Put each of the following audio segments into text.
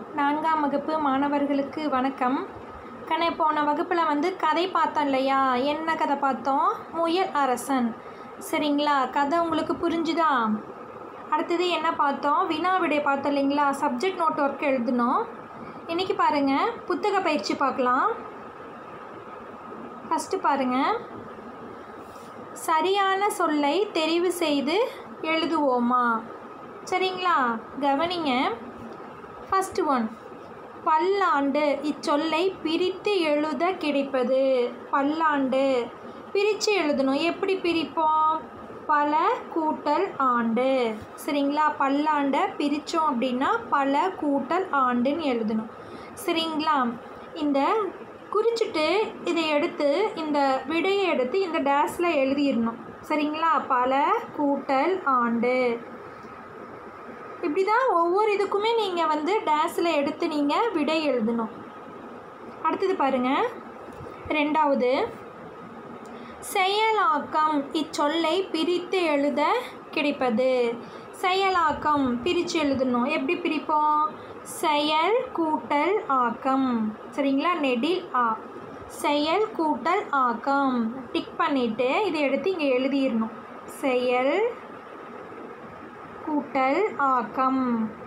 நான்காம் வகுப்பு மாணவர்களுக்கு வணக்கம் கண்ணே போன வகுப்பில் வந்து கதை பார்த்தோம் இல்லையா என்ன கதை பார்த்தோம் முயல் அரசன் சரிங்களா கதை உங்களுக்கு புரிஞ்சுதா அடுத்தது என்ன பார்த்தோம் வினா விடை பார்த்தோம் இல்லைங்களா சப்ஜெக்ட் நோட் ஒர்க் எழுதணும் இன்றைக்கி பாருங்கள் புத்தக பயிற்சி பார்க்கலாம் ஃபஸ்ட்டு பாருங்கள் சரியான சொல்லை தெரிவு செய்து எழுதுவோமா சரிங்களா கவனிங்க ஃபஸ்ட் ஒன் பல்லாண்டு இச்சொல்லை பிரித்து எழுத கிடைப்பது பல்லாண்டு பிரித்து எழுதணும் எப்படி பிரிப்போம் பல கூட்டல் ஆண்டு சரிங்களா பல்லாண்டை பிரித்தோம் அப்படின்னா பல கூட்டல் ஆண்டுன்னு எழுதணும் சரிங்களா இந்த குறிச்சிட்டு இதை எடுத்து இந்த விடையை எடுத்து இந்த டேஸில் எழுதிடணும் சரிங்களா பல கூட்டல் ஆண்டு இப்படி தான் ஒவ்வொரு இதுக்குமே நீங்கள் வந்து டேஸில் எடுத்து நீங்கள் விடை எழுதணும் அடுத்தது பாருங்கள் ரெண்டாவது செயலாக்கம் இச்சொல்லை பிரித்து எழுத கிடைப்பது செயலாக்கம் பிரித்து எழுதணும் எப்படி பிரிப்போம் செயல் கூட்டல் ஆக்கம் சரிங்களா நெடில் ஆ செயல் கூட்டல் ஆக்கம் டிக் பண்ணிவிட்டு இதை எடுத்து இங்கே எழுதிடணும் செயல் கூட்டல் ஆக்கம்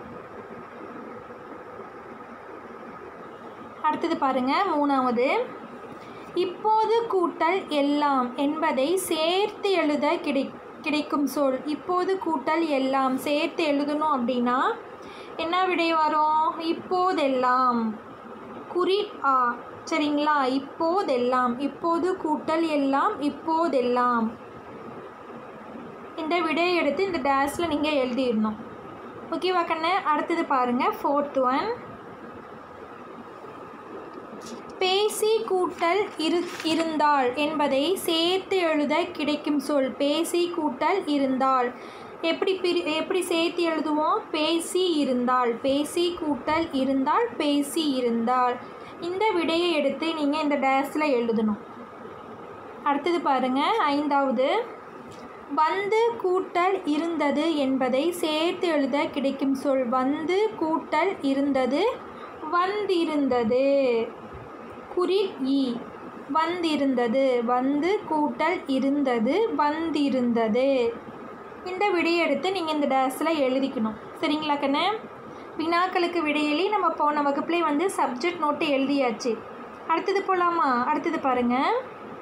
அடுத்தது பாருங்க மூணாவது இப்போது கூட்டல் எல்லாம் என்பதை சேர்த்து எழுத கிடை கிடைக்கும் சொல் இப்போது கூட்டல் எல்லாம் சேர்த்து எழுதணும் அப்படின்னா என்ன விடை வரும் இப்போதெல்லாம் குறி ஆ சரிங்களா இப்போதெல்லாம் இப்போது கூட்டல் எல்லாம் இப்போதெல்லாம் இந்த விடையை எடுத்து இந்த டேஸில் நீங்கள் எழுதிடணும் ஓகேவா கண்ணு அடுத்தது பாருங்கள் ஃபோர்த் ஒன் பேசி கூட்டல் இரு இருந்தால் என்பதை சேர்த்து எழுத கிடைக்கும் சொல் பேசி கூட்டல் இருந்தால் எப்படி பிரி எப்படி சேர்த்து எழுதுவோம் பேசி இருந்தால் பேசி கூட்டல் இருந்தால் பேசி இருந்தால் இந்த விடையை எடுத்து நீங்கள் இந்த டேஸில் எழுதணும் அடுத்தது பாருங்கள் ஐந்தாவது வந்து கூட்டல் இருந்தது என்பதை சேர்த்து எழுத கிடைக்கும் சொல் வந்து கூட்டல் இருந்தது வந்திருந்தது குறில் இ வந்திருந்தது வந்து கூட்டல் இருந்தது வந்திருந்தது இந்த விடையை எடுத்து நீங்கள் இந்த டேஸில் எழுதிக்கணும் சரிங்களா கண்ணு வினாக்களுக்கு விடையிலே நம்ம போன வகுப்புலேயே வந்து சப்ஜெக்ட் நோட்டு எழுதியாச்சு அடுத்தது போகலாமா அடுத்தது பாருங்கள்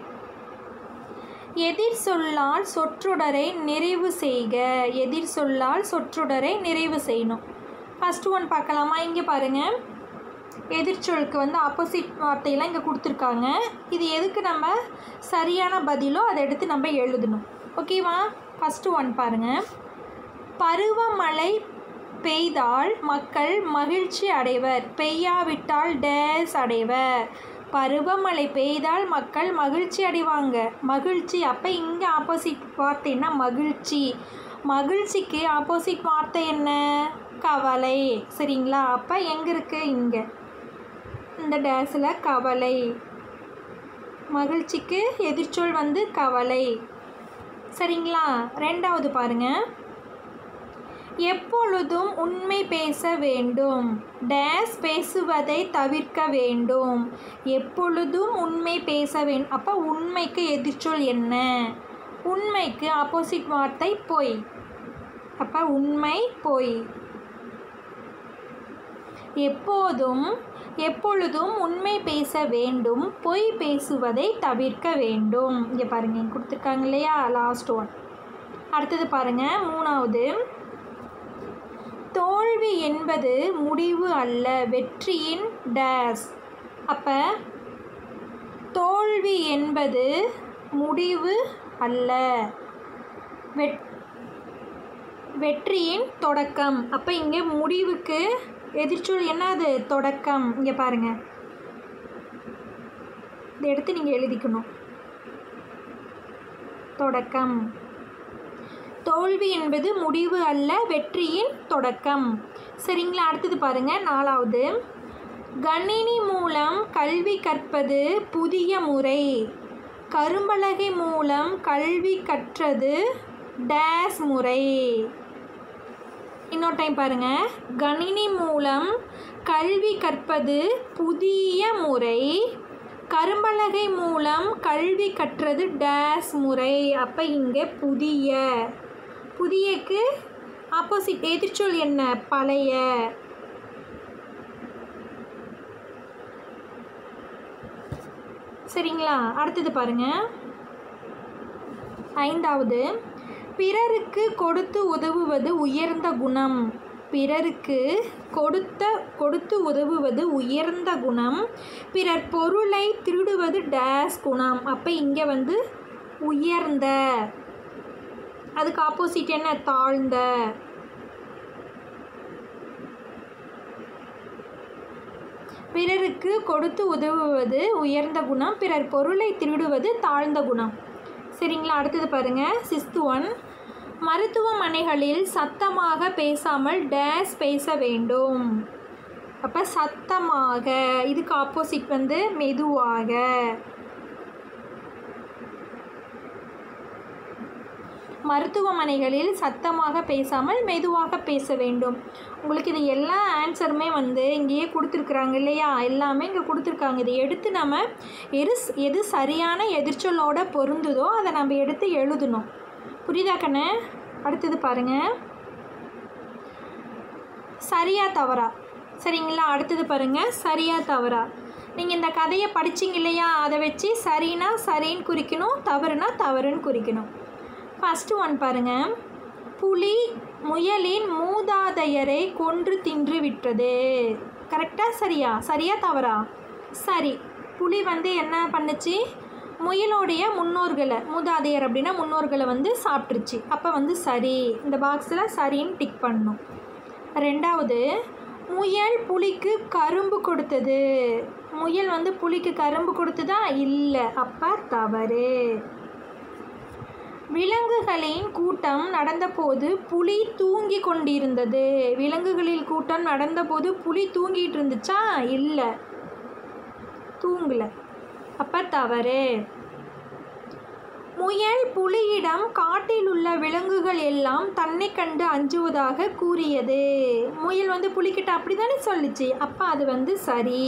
எதிர் சொல்லால் சொற்றொடரை நிறைவு செய்க எதிர் சொல்லால் சொற்றொடரை நிறைவு செய்யணும் ஃபஸ்ட் ஒன் பார்க்கலாமா இங்கே பாருங்கள் எதிர்ச்சொலுக்கு வந்து ஆப்போசிட் வார்த்தையெல்லாம் இங்கே கொடுத்துருக்காங்க இது எதுக்கு நம்ம சரியான பதிலோ அதை எடுத்து நம்ம எழுதணும் ஓகேவா ஃபஸ்ட்டு ஒன் பாருங்கள் பருவமழை பெய்தால் மக்கள் மகிழ்ச்சி அடைவர் பெய்யாவிட்டால் டேஸ் அடைவர் பருவமழை பெய்தால் மக்கள் மகிழ்ச்சி அடைவாங்க மகிழ்ச்சி அப்போ இங்கே ஆப்போசிட் வார்த்தை என்ன மகிழ்ச்சி மகிழ்ச்சிக்கு ஆப்போசிட் வார்த்தை என்ன கவலை சரிங்களா அப்போ எங்கே இருக்குது இங்கே இந்த டேஸில் கவலை மகிழ்ச்சிக்கு எதிர்ச்சொல் வந்து கவலை சரிங்களா ரெண்டாவது பாருங்கள் எப்பொழுதும் உண்மை பேச வேண்டும் டேஸ் பேசுவதை தவிர்க்க வேண்டும் எப்பொழுதும் உண்மை பேச வேண்டும் அப்போ உண்மைக்கு எதிர்ச்சொல் என்ன உண்மைக்கு ஆப்போசிட் வார்த்தை பொய் அப்போ உண்மை பொய் எப்போதும் எப்பொழுதும் உண்மை பேச வேண்டும் பொய் பேசுவதை தவிர்க்க வேண்டும் இங்கே பாருங்கள் கொடுத்துருக்காங்க இல்லையா லாஸ்ட் ஒன் அடுத்தது பாருங்கள் மூணாவது தோல்வி என்பது முடிவு அல்ல வெற்றியின் டேஸ் அப்போ தோல்வி என்பது முடிவு அல்ல வெட் வெற்றியின் தொடக்கம் அப்போ இங்கே முடிவுக்கு எதிர்ச்சொல் என்னது தொடக்கம் இங்கே பாருங்கள் இதை எடுத்து நீங்கள் எழுதிக்கணும் தொடக்கம் தோல்வி என்பது முடிவு அல்ல வெற்றியின் தொடக்கம் சரிங்களா அடுத்தது பாருங்கள் நாலாவது கணினி மூலம் கல்வி கற்பது புதிய முறை கரும்பலகை மூலம் கல்வி கற்றது டேஸ் முறை இன்னொரு டைம் பாருங்க கணினி மூலம் கல்வி கற்பது புதிய முறை கரும்பலகை மூலம் கல்வி கற்றது டேஸ் முறை அப்போ இங்கே புதிய புதியக்கு ஆப்போசிட் எதிர்ச்சொல் என்ன பழைய சரிங்களா அடுத்தது பாருங்க ஐந்தாவது பிறருக்கு கொடுத்து உதவுவது உயர்ந்த குணம் பிறருக்கு கொடுத்த கொடுத்து உதவுவது உயர்ந்த குணம் பிறர் பொருளை திருடுவது டேஸ் குணம் அப்போ இங்கே வந்து உயர்ந்த அதுக்கு ஆப்போசிட் என்ன தாழ்ந்த பிறருக்கு கொடுத்து உதவுவது உயர்ந்த குணம் பிறர் பொருளை திருடுவது தாழ்ந்த குணம் சரிங்களா அடுத்தது பாருங்க சிஸ்து ஒன் மருத்துவமனைகளில் சத்தமாக பேசாமல் டேஸ் பேச வேண்டும் அப்போ சத்தமாக இதுக்கு ஆப்போசிட் வந்து மெதுவாக மருத்துவமனைகளில் சத்தமாக பேசாமல் மெதுவாக பேச வேண்டும் உங்களுக்கு இது எல்லா ஆன்சருமே வந்து இங்கேயே கொடுத்துருக்குறாங்க இல்லையா எல்லாமே இங்கே கொடுத்துருக்காங்க இதை எடுத்து நம்ம எது எது சரியான எதிர்ச்சொல்லோட பொருந்துதோ அதை நம்ம எடுத்து எழுதணும் புரியுதா கண்ணு அடுத்தது பாருங்கள் சரியா தவறா சரிங்களா அடுத்தது பாருங்கள் சரியா தவறா நீங்கள் இந்த கதையை படிச்சிங்க இல்லையா அதை வச்சு சரினா சரின்னு குறிக்கணும் தவறுனா தவறுன்னு குறிக்கணும் ஃபஸ்ட்டு ஒன் பாருங்கள் புலி முயலின் மூதாதையரை கொன்று தின்று விட்டது கரெக்டாக சரியா சரியா தவறா சரி புலி வந்து என்ன பண்ணுச்சு முயலோடைய முன்னோர்களை மூதாதையர் அப்படின்னா முன்னோர்களை வந்து சாப்பிட்ருச்சு அப்போ வந்து சரி இந்த பாக்ஸில் சரின்னு டிக் பண்ணணும் ரெண்டாவது முயல் புலிக்கு கரும்பு கொடுத்தது முயல் வந்து புலிக்கு கரும்பு கொடுத்ததா இல்லை அப்போ தவறு விலங்குகளின் கூட்டம் நடந்தபோது புலி தூங்கி கொண்டிருந்தது விலங்குகளின் கூட்டம் நடந்தபோது புலி தூங்கிட்டு இருந்துச்சா இல்லை தூங்கல அப்போ தவறு முயல் புலியிடம் காட்டில் உள்ள விலங்குகள் எல்லாம் தன்னை கண்டு அஞ்சுவதாக கூறியது முயல் வந்து புலிக்கிட்ட அப்படி தானே சொல்லுச்சு அப்போ அது வந்து சரி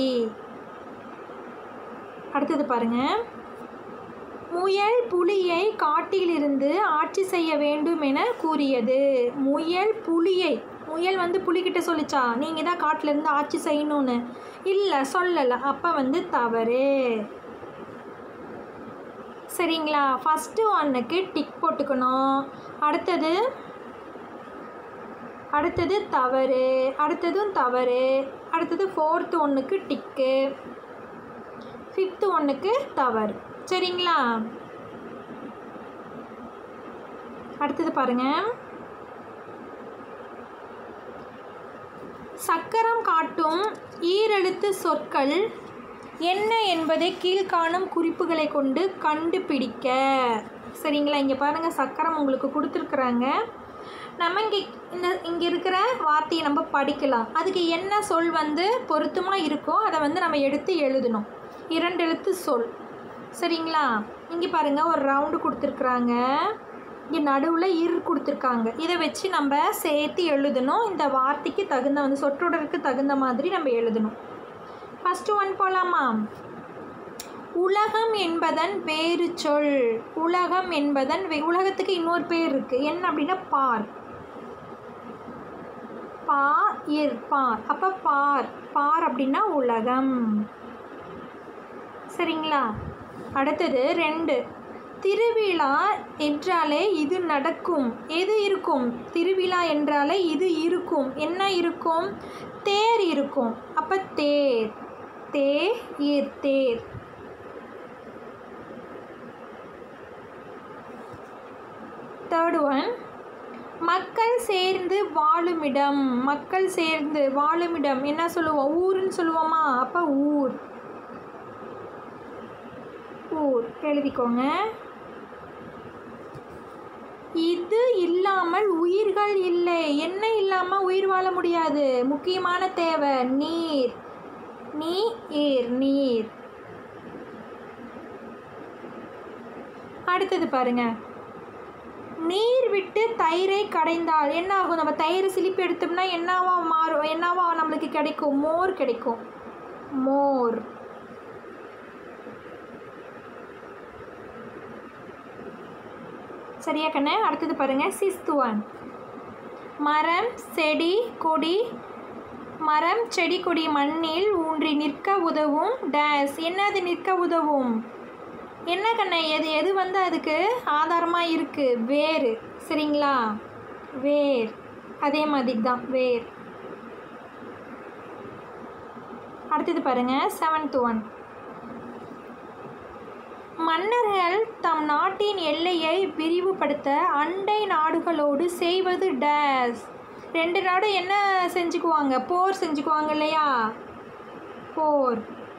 அடுத்தது பாருங்க முயல் புலியை காட்டிலிருந்து ஆட்சி செய்ய வேண்டும் என கூறியது முயல் புலியை முயல் வந்து புலிகிட்ட சொல்லிச்சா நீங்கள் தான் காட்டிலேருந்து ஆட்சி செய்யணும்னு இல்லை சொல்லலை அப்போ வந்து தவறு சரிங்களா ஃபஸ்ட்டு ஒன்றுக்கு டிக் போட்டுக்கணும் அடுத்தது அடுத்தது தவறு அடுத்ததும் தவறு அடுத்தது ஃபோர்த்து ஒன்றுக்கு டிக்கு ஃபிஃப்த்து ஒன்றுக்கு தவறு சரிங்களா அடுத்தது பாருங்க சக்கரம் காட்டும் ஈரெழுத்து சொற்கள் என்ன என்பதை கீழ்காணும் குறிப்புகளை கொண்டு கண்டுபிடிக்க சரிங்களா இங்கே பாருங்கள் சக்கரம் உங்களுக்கு கொடுத்துருக்குறாங்க நம்ம இங்கே இந்த இங்கே இருக்கிற வார்த்தையை நம்ம படிக்கலாம் அதுக்கு என்ன சொல் வந்து பொருத்தமாக இருக்கோ அதை வந்து நம்ம எடுத்து எழுதணும் இரண்டு எழுத்து சொல் சரிங்களா இங்கே பாருங்கள் ஒரு ரவுண்டு கொடுத்துருக்குறாங்க இங்கே நடுவில் இரு கொடுத்துருக்காங்க இதை வச்சு நம்ம சேர்த்து எழுதணும் இந்த வார்த்தைக்கு தகுந்த வந்து சொற்றொடருக்கு தகுந்த மாதிரி நம்ம எழுதணும் ஃபஸ்ட்டு ஒன் போகலாமா உலகம் என்பதன் வேறு சொல் உலகம் என்பதன் வே உலகத்துக்கு இன்னொரு பேர் இருக்குது என்ன அப்படின்னா பார் பா இர் பார் அப்போ பார் பார் அப்படின்னா உலகம் சரிங்களா அடுத்தது ரெண்டு திருவிழா என்றாலே இது நடக்கும் எது இருக்கும் திருவிழா என்றாலே இது இருக்கும் என்ன இருக்கும் தேர் இருக்கும் அப்போ தேர் தே இர் தேர் தேர்டு ஒன் மக்கள் சேர்ந்து வாழுமிடம் மக்கள் சேர்ந்து வாழுமிடம் என்ன சொல்லுவோம் ஊருன்னு சொல்லுவோமா அப்போ ஊர் ஊர் எழுதிக்கோங்க இது இல்லாமல் உயிர்கள் இல்லை என்ன இல்லாமல் உயிர் வாழ முடியாது முக்கியமான தேவை நீர் நீ ஏர் நீர் அடுத்தது பாருங்க நீர் விட்டு தயிரை கடைந்தால் என்ன ஆகும் நம்ம தயிர் சிலிப்பி எடுத்தோம்னா என்னவா மாறும் என்னவா நம்மளுக்கு கிடைக்கும் மோர் கிடைக்கும் மோர் சரியா கண்ணு அடுத்தது பாருங்க சிஸ்த் ஒன் மரம் செடி கொடி மரம் செடி கொடி மண்ணில் ஊன்றி நிற்க உதவும் டேஸ் என்னது நிற்க உதவும் என்ன கண்ணே எது எது வந்து அதுக்கு ஆதாரமாக இருக்குது வேர் சரிங்களா வேர் அதே மாதிரி தான் வேர் அடுத்தது பாருங்க செவன்த் ஒன் மன்னர்கள் தம் நாட்டின் எல்லையை விரிவுபடுத்த அண்டை நாடுகளோடு செய்வது டேஸ் ரெண்டு நாடு என்ன செஞ்சுக்குவாங்க போர் செஞ்சுக்குவாங்க இல்லையா போர்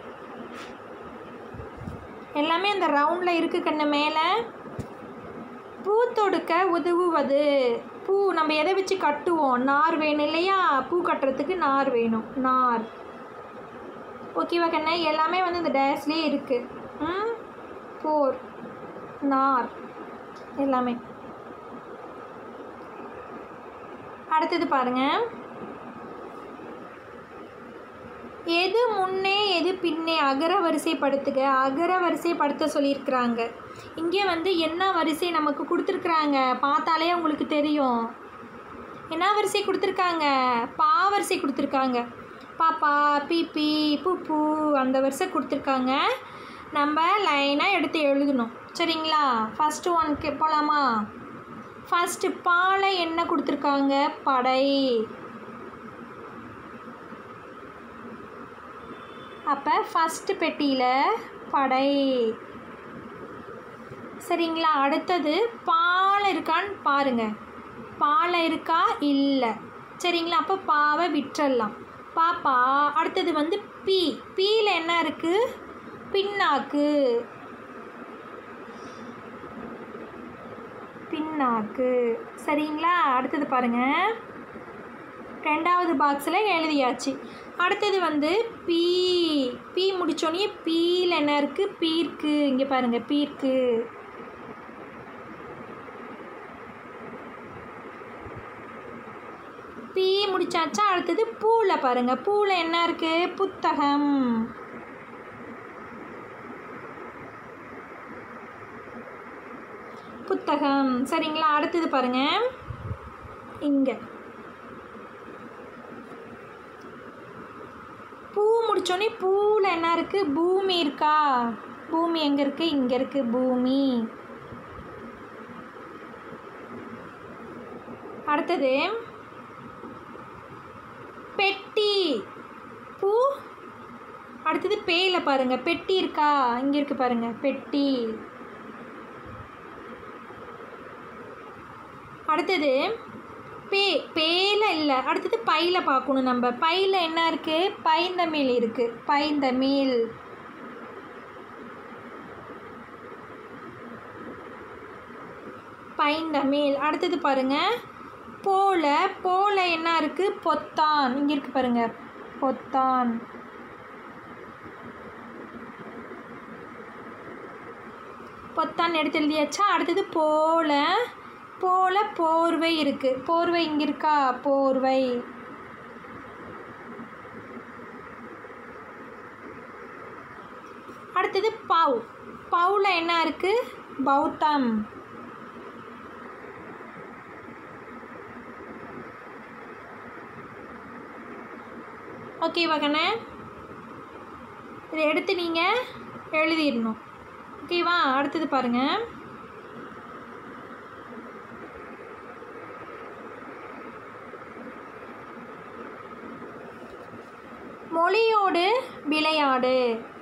எல்லாமே அந்த ரவுண்டில் இருக்கு கண்ணு மேலே பூ தொடுக்க உதவுவது பூ நம்ம எதை வச்சு கட்டுவோம் நார் வேணும் இல்லையா பூ கட்டுறதுக்கு நார் வேணும் நார் ஓகேவா கண்ணா எல்லாமே வந்து இந்த டேஸ்லேயே இருக்குது ம் போர் நார் எல்லாமே அடுத்தது பாருங்க எது முன்னே எது பின்னே அகர வரிசைப்படுத்துக அகர வரிசைப்படுத்த சொல்லியிருக்கிறாங்க இங்கே வந்து என்ன வரிசை நமக்கு கொடுத்துருக்குறாங்க பார்த்தாலே உங்களுக்கு தெரியும் என்ன வரிசை கொடுத்துருக்காங்க பா வரிசை கொடுத்துருக்காங்க பாப்பா பிபி பூ அந்த வரிசை கொடுத்துருக்காங்க நம்ம லைனாக எடுத்து எழுதணும் சரிங்களா ஃபஸ்ட்டு ஒன்க்கு போகலாமா ஃபஸ்ட்டு பாலை என்ன கொடுத்துருக்காங்க படை அப்போ ஃபஸ்ட்டு பெட்டியில் படை சரிங்களா அடுத்தது பால் இருக்கான்னு பாருங்கள் பாலை இருக்கா இல்லை சரிங்களா அப்போ பாவை விட்டுறலாம் பாப்பா அடுத்தது வந்து பி பீல என்ன இருக்குது பின்னாக்கு பின்னாக்கு சரிங்களா அடுத்தது பாருங்கள் ரெண்டாவது பாக்ஸில் எழுதியாச்சு அடுத்தது வந்து பீ பீ முடித்தோடனே பீல என்ன இருக்குது பீர்க்கு இங்கே பாருங்கள் பீர்க்கு பீ முடிச்சாச்சா அடுத்தது பூவில் பாருங்கள் பூவில் என்ன இருக்குது புத்தகம் புத்தகம் சரிங்களா அடுத்தது பாருங்க இங்கே பூ முடிச்சோடனே பூவில் என்ன இருக்குது பூமி இருக்கா பூமி எங்கே இருக்குது இங்கே இருக்குது பூமி அடுத்தது பெட்டி பூ அடுத்தது பேயில பாருங்க பெட்டி இருக்கா இங்கே இருக்கு பாருங்க பெட்டி அடுத்தது பே பேல இல்லை அடுத்தது பையில பார்க்கணும் நம்ம பையில என்ன இருக்குது பைந்தமிழ் இருக்குது பைந்தமிழ் பைந்தமிழ் அடுத்தது பாருங்க போல போல என்ன இருக்குது பொத்தான் இங்கே இருக்கு பாருங்க பொத்தான் பொத்தான் எடுத்து எழுதியாச்சா அடுத்தது போல போல போர்வை இருக்குது போர்வை இங்கே இருக்கா போர்வை அடுத்தது பவ் பவுல என்ன இருக்குது பௌத்தம் ஓகேவா கண்ணே இதை எடுத்து நீங்கள் எழுதிடணும் ஓகேவா அடுத்தது பாருங்கள் மொழியோடு விளையாடு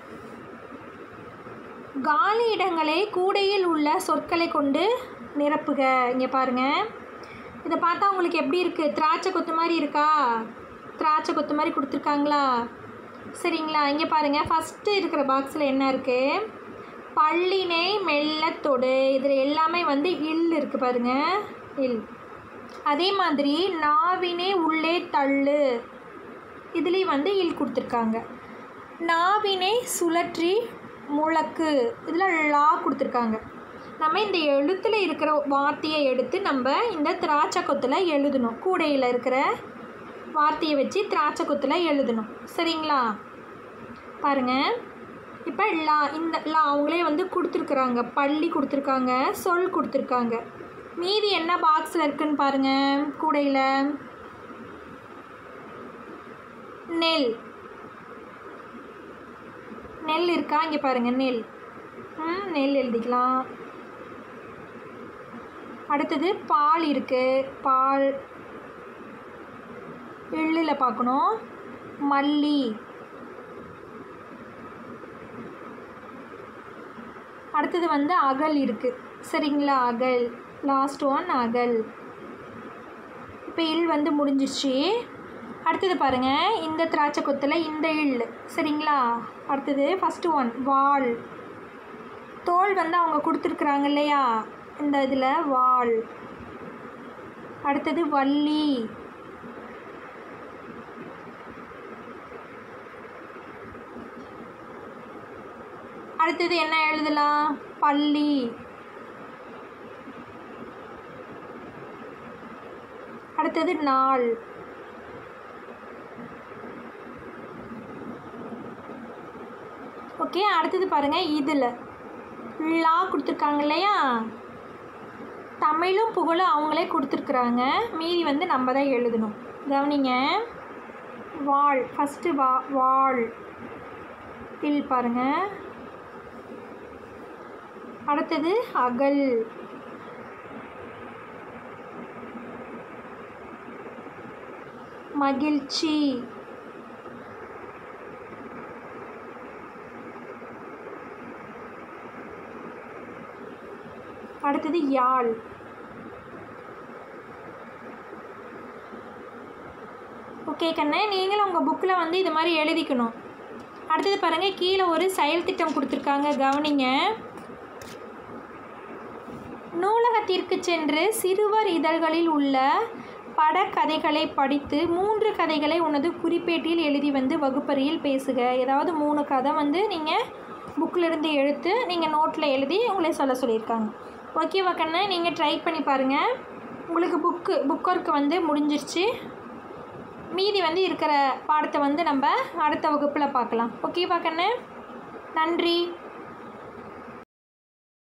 காலி இடங்களை கூடையில் உள்ள சொற்களை கொண்டு நிரப்புக இங்கே பாருங்கள் இதை பார்த்தா உங்களுக்கு எப்படி இருக்குது திராட்சை கொத்து மாதிரி இருக்கா திராட்சை கொத்து மாதிரி கொடுத்துருக்காங்களா சரிங்களா இங்கே பாருங்கள் ஃபஸ்ட்டு இருக்கிற பாக்ஸில் என்ன இருக்குது பள்ளினை மெல்ல தொடு இதில் எல்லாமே வந்து இல் இருக்குது பாருங்கள் இல் அதே மாதிரி நாவினை உள்ளே தள்ளு இதுலேயும் வந்து இல் கொடுத்துருக்காங்க நாவினை சுழற்றி முழக்கு இதில் லா கொடுத்துருக்காங்க நம்ம இந்த எழுத்தில் இருக்கிற வார்த்தையை எடுத்து நம்ம இந்த திராட்சை கொத்தில் எழுதணும் கூடையில் இருக்கிற வார்த்தையை வச்சு திராட்சை கொத்தில் எழுதணும் சரிங்களா பாருங்கள் இப்போ லா இந்த லா அவங்களே வந்து கொடுத்துருக்குறாங்க பள்ளி கொடுத்துருக்காங்க சொல் கொடுத்துருக்காங்க மீதி என்ன பாக்ஸில் இருக்குன்னு பாருங்கள் கூடையில் நெல் நெல் இருக்கா இங்கே பாருங்கள் நெல் ம் நெல் எழுதிக்கலாம் அடுத்தது பால் இருக்குது பால் எள்ளில் பார்க்கணும் மல்லி அடுத்தது வந்து அகல் இருக்குது சரிங்களா அகல் லாஸ்ட் ஒன் அகல் இப்போ இல் வந்து முடிஞ்சிருச்சு அடுத்தது பாருங்கள் இந்த திராட்சை கொத்தில் இந்த இல் சரிங்களா அடுத்தது ஃபஸ்ட்டு ஒன் வால் தோல் வந்து அவங்க கொடுத்துருக்குறாங்க இல்லையா இந்த இதில் வால் அடுத்தது வள்ளி அடுத்தது என்ன எழுதலாம் பள்ளி அடுத்தது நாள் ஓகே அடுத்தது பாருங்கள் இதில் லா கொடுத்துருக்காங்க இல்லையா தமிழும் புகழும் அவங்களே கொடுத்துருக்குறாங்க மீதி வந்து நம்ம தான் எழுதணும் கவனிங்க வாள் ஃபஸ்ட்டு வா வாள் இல் பாருங்கள் அடுத்தது அகல் மகிழ்ச்சி அடுத்தது யாழ் ஓகே கண்ணே நீங்களும் உங்கள் புக்கில் வந்து இது மாதிரி எழுதிக்கணும் அடுத்தது பாருங்கள் கீழே ஒரு செயல் திட்டம் கொடுத்துருக்காங்க கவனிங்க நூலகத்திற்கு சென்று சிறுவர் இதழ்களில் உள்ள படக்கதைகளை படித்து மூன்று கதைகளை உனது குறிப்பேட்டில் எழுதி வந்து வகுப்பறையில் பேசுக ஏதாவது மூணு கதை வந்து நீங்கள் புக்கில் இருந்து எடுத்து நீங்கள் நோட்டில் எழுதி உங்களே சொல்ல சொல்லியிருக்காங்க ஓகேவா கண்ணு நீங்கள் ட்ரை பண்ணி பாருங்கள் உங்களுக்கு புக்கு புக் ஒர்க் வந்து முடிஞ்சிருச்சு மீதி வந்து இருக்கிற பாடத்தை வந்து நம்ம அடுத்த வகுப்பில் பார்க்கலாம் ஓகேவா கண்ணு நன்றி